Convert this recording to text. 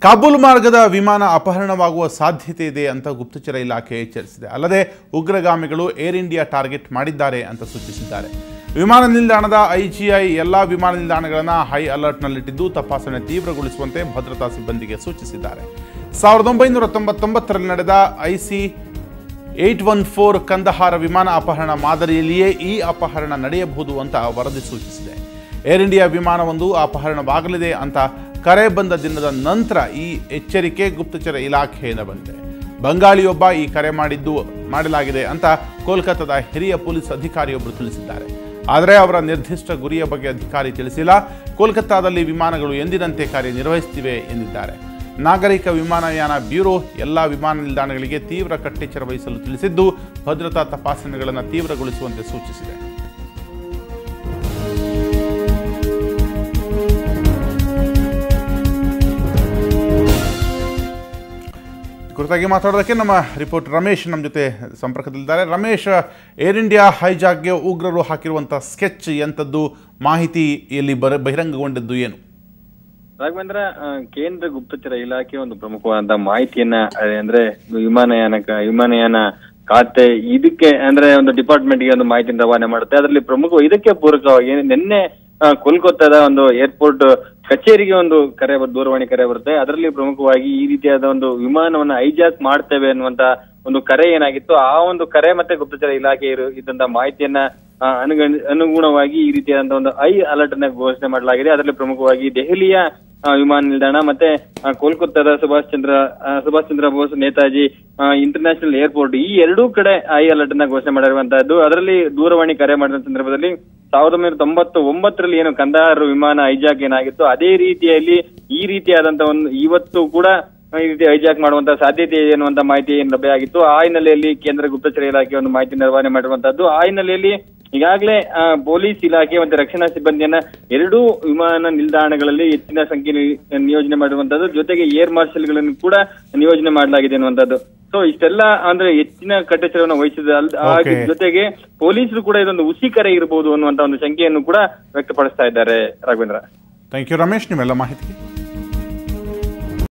ಕಾಬೂಲ್ ಮಾರ್ಗದ ವಿಮಾನ ಅಪಹರಣವಾಗುವ ಸಾಧ್ಯತೆ ಇದೆ ಅಂತ ಗುಪ್ತಚರ ಇಲಾಖೆ ಎಚ್ಚರಿಸಿದೆ ಅಲ್ಲದೆ ಉಗ್ರಗಾಮಿಗಳು ಏರ್ ಇಂಡಿಯಾ ಟಾರ್ಗೆಟ್ ಮಾಡಿದ್ದಾರೆ ಅಂತ ಸೂಚಿಸಿದ್ದಾರೆ ವಿಮಾನ ನಿಲ್ದಾಣದ ಐಜಿಐ ಎಲ್ಲ ವಿಮಾನ ನಿಲ್ದಾಣಗಳನ್ನು ಹೈ ಅಲರ್ಟ್ನಲ್ಲಿಟ್ಟಿದ್ದು ತಪಾಸಣೆ ತೀವ್ರಗೊಳಿಸುವಂತೆ ಭದ್ರತಾ ಸಿಬ್ಬಂದಿಗೆ ಸೂಚಿಸಿದ್ದಾರೆ ಸಾವಿರದ ಒಂಬೈನೂರ ತೊಂಬತ್ತೊಂಬತ್ತರಲ್ಲಿ ನಡೆದ IC eight one four Kandahar ವಿಮಾನ ಅಪಹರಣ ಮಾದರಿಯಲ್ಲಿಯೇ ಈ ಅಪಹರಣ ನಡೆಯಬಹುದು ಅಂತ ವರದಿ ಸೂಚಿಸಿದೆ ಏರ್ ಇಂಡಿಯಾ ವಿಮಾನವೊಂದು ಅಪಹರಣವಾಗಲಿದೆ ಅಂತ ಕರೆ ಬಂದ ದಿನದ ನಂತರ ಈ ಎಚ್ಚರಿಕೆ ಗುಪ್ತಚರ ಇಲಾಖೆಯಿಂದ ಬಂದಿದೆ ಬಂಗಾಳಿಯೊಬ್ಬ ಈ ಕರೆ ಮಾಡಿದ್ದು ಮಾಡಲಾಗಿದೆ ಅಂತ ಕೋಲ್ಕತ್ತಾದ ಹಿರಿಯ ಪೊಲೀಸ್ ಅಧಿಕಾರಿಯೊಬ್ಬರು ತಿಳಿಸಿದ್ದಾರೆ ಆದರೆ ಅವರ ನಿರ್ದಿಷ್ಟ ಗುರಿಯ ಬಗ್ಗೆ ಅಧಿಕಾರಿ ತಿಳಿಸಿಲ್ಲ ಕೋಲ್ಕತ್ತಾದಲ್ಲಿ ವಿಮಾನಗಳು ಎಂದಿನಂತೆ ಕಾರ್ಯನಿರ್ವಹಿಸುತ್ತಿವೆ ಎಂದಿದ್ದಾರೆ ನಾಗರಿಕ ವಿಮಾನಯಾನ ಬ್ಯೂರೋ ಎಲ್ಲ ವಿಮಾನ ನಿಲ್ದಾಣಗಳಿಗೆ ತೀವ್ರ ಕಟ್ಟೆಚ್ಚರ ವಹಿಸಲು ತಿಳಿಸಿದ್ದು ಭದ್ರತಾ ತಪಾಸಣೆಗಳನ್ನು ತೀವ್ರಗೊಳಿಸುವಂತೆ ಸೂಚಿಸಿದೆ ಕುರಿತಾಗಿ ಮಾತಾಡೋದಕ್ಕೆ ನಮ್ಮ ರಿಪೋರ್ಟ್ ರಮೇಶ್ ನಮ್ಮ ಜೊತೆ ಸಂಪರ್ಕದಲ್ಲಿದ್ದಾರೆ ರಮೇಶ್ ಏರ್ ಇಂಡಿಯಾ ಹೈಜಾಕ್ಗೆ ಉಗ್ರರು ಹಾಕಿರುವಂಥ ಸ್ಕೆಚ್ ಎಂಥದ್ದು ಮಾಹಿತಿ ಇಲ್ಲಿ ಬರ ಬಹಿರಂಗಗೊಂಡದ್ದು ಏನು ರಾಘವೇಂದ್ರ ಆ, ಕೇಂದ್ರ ಗುಪ್ತಚರ ಇಲಾಖೆ ಒಂದು ಪ್ರಮುಖವಾದ ಮಾಹಿತಿಯನ್ನ ಆ, ಅಂದ್ರೆ ವಿಮಾನಯಾನ ವಿಮಾನಯಾನ ಖಾತೆ ಇದಕ್ಕೆ ಅಂದ್ರೆ ಒಂದು ಡಿಪಾರ್ಟ್ಮೆಂಟ್ ಗೆ ಒಂದು ಮಾಹಿತಿಯನ್ನು ರವಾನೆ ಮಾಡುತ್ತೆ ಅದರಲ್ಲಿ ಪ್ರಮುಖ ಇದಕ್ಕೆ ಪೂರಕವಾಗಿ ನಿನ್ನೆ ಆ, ಕೋಲ್ಕತ್ತಾದ ಒಂದು ಏರ್ಪೋರ್ಟ್ ಕಚೇರಿಗೆ ಒಂದು ಕರೆ ಬರ್- ದೂರವಾಣಿ ಕರೆ ಬರುತ್ತೆ ಅದರಲ್ಲಿ ಪ್ರಮುಖವಾಗಿ ಈ ರೀತಿಯಾದ ಒಂದು ವಿಮಾನವನ್ನ ಹೈಜಾಕ್ ಮಾಡ್ತೇವೆ ಅನ್ನುವಂತ ಒಂದು ಕರೆ ಏನಾಗಿತ್ತು ಆ ಒಂದು ಕರೆ ಮತ್ತೆ ಗುಪ್ತಚರ ಇಲಾಖೆ ಇರು- ಇದ್ದಂತ ಮಾಹಿತಿಯನ್ನ ಆ, ಅನುಗಣ- ಅನುಗುಣವಾಗಿ ಈ ರೀತಿಯಾದಂತ ಒಂದು ಐ ಅಲರ್ಟ್ ಅನ್ನ ಘೋಷಣೆ ಮಾಡಲಾಗಿದೆ ಅದರಲ್ಲಿ ಪ್ರಮುಖವಾಗಿ ದೆಹಲಿಯ ಆ, ವಿಮಾನ ನಿಲ್ದಾಣ ಮತ್ತೆ ಆ, ಕೋಲ್ಕತ್ತಾದ ಸುಭಾಷ್ ಚಂದ್ರ ಆ, ಸುಭಾಷ್ ಚಂದ್ರ ಬೋಸ್ ನೇತಾಜಿ ಇಂಟರ್ನ್ಯಾಷನಲ್ ಏರ್ಪೋರ್ಟ್ ಈ ಎರಡೂ ಕಡೆ ಐ ಅಲರ್ಟ್ ಅನ್ನ ಘೋಷಣೆ ಮಾಡಿರುವಂತಹದ್ದು ಅದರಲ್ಲಿ ದೂರವಾಣಿ ಕರೆ ಮಾಡಿದ ಸಂದರ್ಭದಲ್ಲಿ ಸಾವಿರದ ಒಂಬೈನೂರ ತೊಂಬತ್ತು ಒಂಬತ್ತರಲ್ಲಿ ಏನು ಕಂದಹಾರ್ ವಿಮಾನ ಹೈಜಾಕ್ ಏನಾಗಿತ್ತು ಅದೇ ರೀತಿಯಲ್ಲಿ ಈ ರೀತಿಯಾದಂತ ಒಂದು ಇವತ್ತು ಕೂಡ ಈ ರೀತಿ ಹೈಜಾಕ್ ಮಾಡುವಂತ ಸಾಧ್ಯತೆ ಇದೆ ಅನ್ನುವಂತ ಮಾಹಿತಿ ಏನು ಲಭ್ಯ ಆಗಿತ್ತು ಆ ಹಿನ್ನೆಲೆಯಲ್ಲಿ ಕೇಂದ್ರ ಗುಪ್ತಚರ ಇಲಾಖೆ ಒಂದು ಮಾಹಿತಿ ನಿರ್ವಹಣೆ ಮಾಡಿರುವಂತದ್ದು ಆ ಹಿನ್ನೆಲೆಯಲ್ಲಿ ಈಗಾಗಲೇ ಆ, ಪೊಲೀಸ್ ಇಲಾಖೆ ಮತ್ತೆ ರಕ್ಷಣಾ ಸಿಬ್ಬಂದಿಯನ್ನ ಎರಡೂ ವಿಮಾನ ನಿಲ್ದಾಣಗಳಲ್ಲಿ ಹೆಚ್ಚಿನ ಸಂಖ್ಯೆ ನಿಯೋಜನೆ ಮಾಡಿರುವಂತದ್ದು ಜೊತೆಗೆ ಏರ್ ಮಾರ್ಷಲ್ಗಳನ್ನು ಕೂಡ ನಿಯೋಜನೆ ಮಾಡಲಾಗಿದೆ ಅನ್ನುವಂಥದ್ದು ಸೊ ಇಷ್ಟೆಲ್ಲ ಅಂದ್ರೆ ಹೆಚ್ಚಿನ ಕಟ್ಟೆಚ್ಚರವನ್ನು ವಹಿಸಿದ ಅಲ್- ಹಾಗೆ Okay. ಜೊತೆಗೆ ಪೊಲೀಸರು ಕೂಡ ಇದೊಂದು ಹುಸಿ ಕರೆ ಇರಬಹುದು ಅನ್ನುವಂತ ಒಂದು ಶಂಕೆಯನ್ನು ಕೂಡ ವ್ಯಕ್ತಪಡಿಸ್ತಾ ಇದ್ದಾರೆ ರಾಘವೇಂದ್ರ ಥ್ಯಾಂಕ್ ಯು ರಮೇಶ್ ನಿಮ್ಮೆಲ್ಲ ಮಾಹಿತಿಗೆ